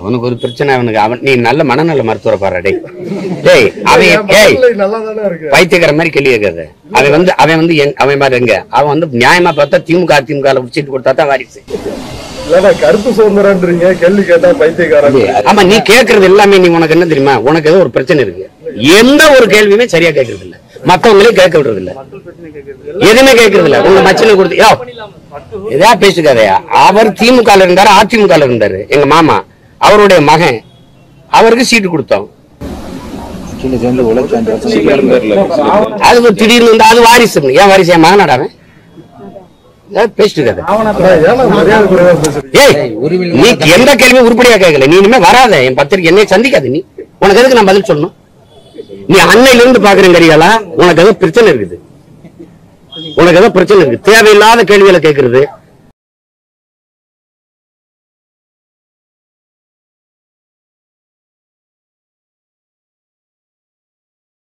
அவனுக்கு ஒரு பிரச்சனை அவனுக்கு அவன் நீ நல்ல மனநல மருத்துவரை பாரு டேய் டேய் அவன் ஏய் நல்லா தானே இருக்கு பைத்தியக்கார மாதிரி கேள்வி கேட்காத அவன் வந்து அவன் வந்து எங்க- அவன் மாதிரி எங்க அவன் வந்து நியாயமா பார்த்தா திமுக அதிமுக சீட்டு கொடுத்தா தான் வாரிசு இல்லடா கருப்பு சுதந்திரன்றீங்க கேள்வி கேட்டா பைத்தியக்காரன் ஆமா நீ கேக்குறது எல்லாமே நீ உனக்கு என்ன தெரியுமா உனக்கு ஏதோ ஒரு பிரச்சனை இருக்கு எந்த ஒரு கேள்வியுமே சரியா கேட்கறது இல்ல மத்தவங்களே கேட்க விடுறது இல்ல எதுவுமே கேட்கறது இல்ல உங்க மச்சனை கொடுத்து யோ எதா பேசுக்காதயா அவர் திமுக ல இருந்தாரு அதிமுக ல இருந்தாரு எங்க மாமா அவருடைய மகன் அவருக்கு சீட்டு கொடுத்தோம் கீழே சேர்ந்து உழைச்சு அஞ்சு வருஷம் அது ஒரு திடீர்னு வந்து அது வாரிசு ஏன் வாரிசு என் மகனாடா அவன் ஏதாவது பேசிட்டு இருக்காத ஏன்னா மரியாதை குறைவா பேசுறீங்க ஏய் நீ எந்த கேள்வியும் உருப்படியா கேட்கல நீ இனிமே வராத என் பத்திரிக்கை என்னைய சந்திக்காத நீ உனக்கு எதுக்கு நான் பதில் சொல்லணும் நீ அன்னையில இருந்து பாக்குறேன் கரியாலா உனக்கு ஏதோ பிரச்சனை இருக்குது உனக்கு ஏதோ பிரச்சனை இருக்கு தேவையில்லாத கேள்விகளை கேட்கறது